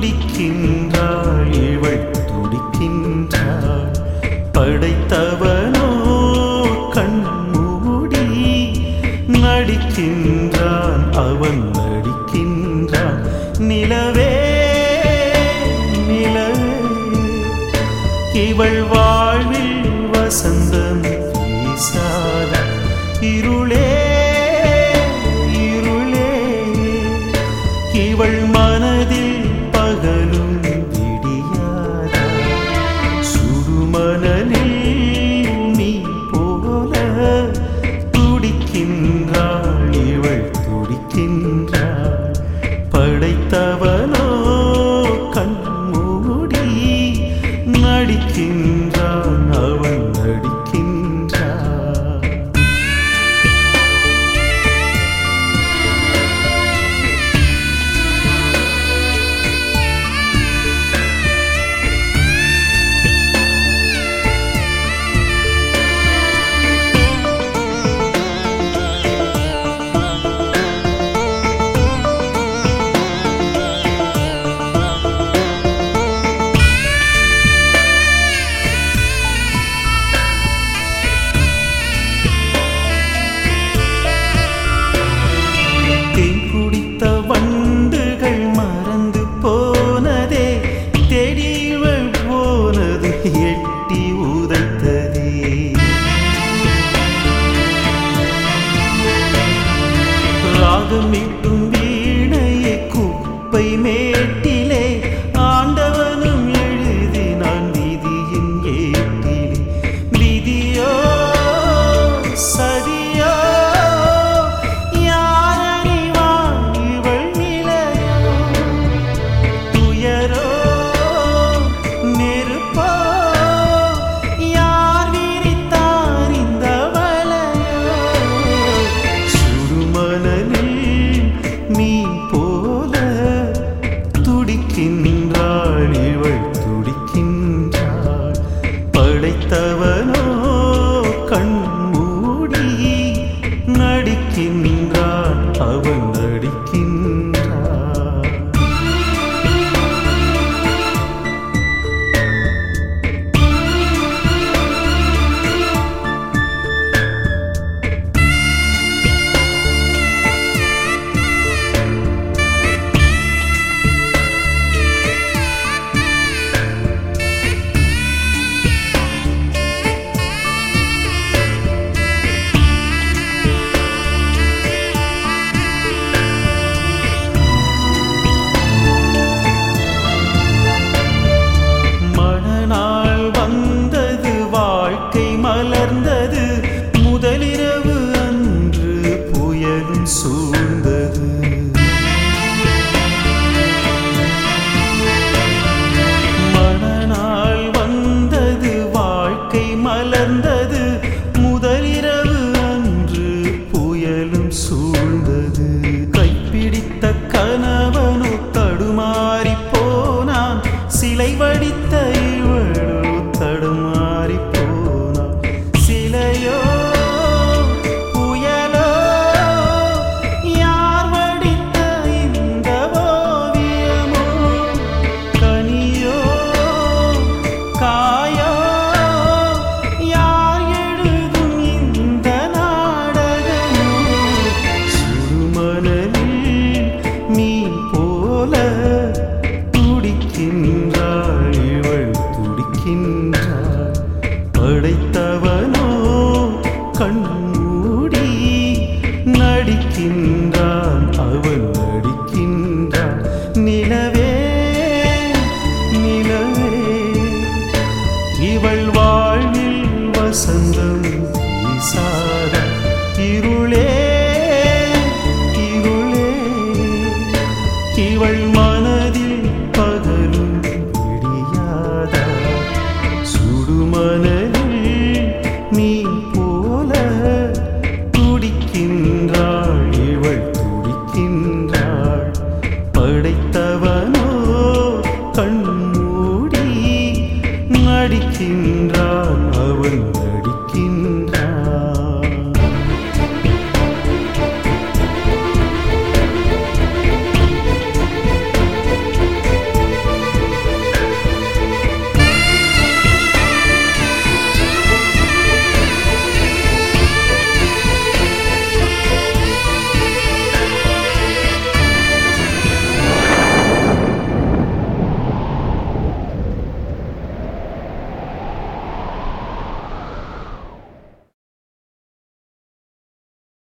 துடிக்கின்றாள் இவள் துடிக்கின்றாள் படைத்தவனோ கண்மூடி நடிக்கின்றான் அவன் நடிக்கின்றான் நிலவே நிலவே இவள் வாழ்வில் வசந்தம் வீசாத இருளே இருளே இவள் மனதில் பகலும் விடியாத சுடுமணலில் நீ போல துடிக்கின்றாள் இவள் துடிக்கின்றாள் படைத்தவனோ கண்மூடி நடிக்கின்றான் அவன் நடிக்கின்றான் தேன் குடித்த வண்டுகள் மறந்து போனதே தெடிவள் போனது எட்டி உதைத்ததே ராகம் மீட்டும் வீணையை குப்பை மேட்டிலே ஆண்டவனும் எழுதினான் விதியின் ஏட்டிலே விதியோ சதியோ யாரறிவான் இவள் நிலையோ துயரோ நெருப்போ யார் விரித்தார் இந்த வலையோ சுடுமணலில் மீன் போல துடிக்கின்றாள் இவள் துடிக்கின்றாள் படைத்தவனோ கண்மூடி நடிக்கின்றான் அவன் நடிக்கின்றான் மணநாள் வந்தது வாழ்க்கை மலர்ந்தது முதலிரவு அன்று புயலும் சூழ்ந்தது மணநாள் வந்தது வாழ்க்கை மலர்ந்தது முதலிரவு அன்று புயலும் சூழ்ந்தது கைப்பிடித்த கணவனோ தடுமாறி போனான் சிலை வடி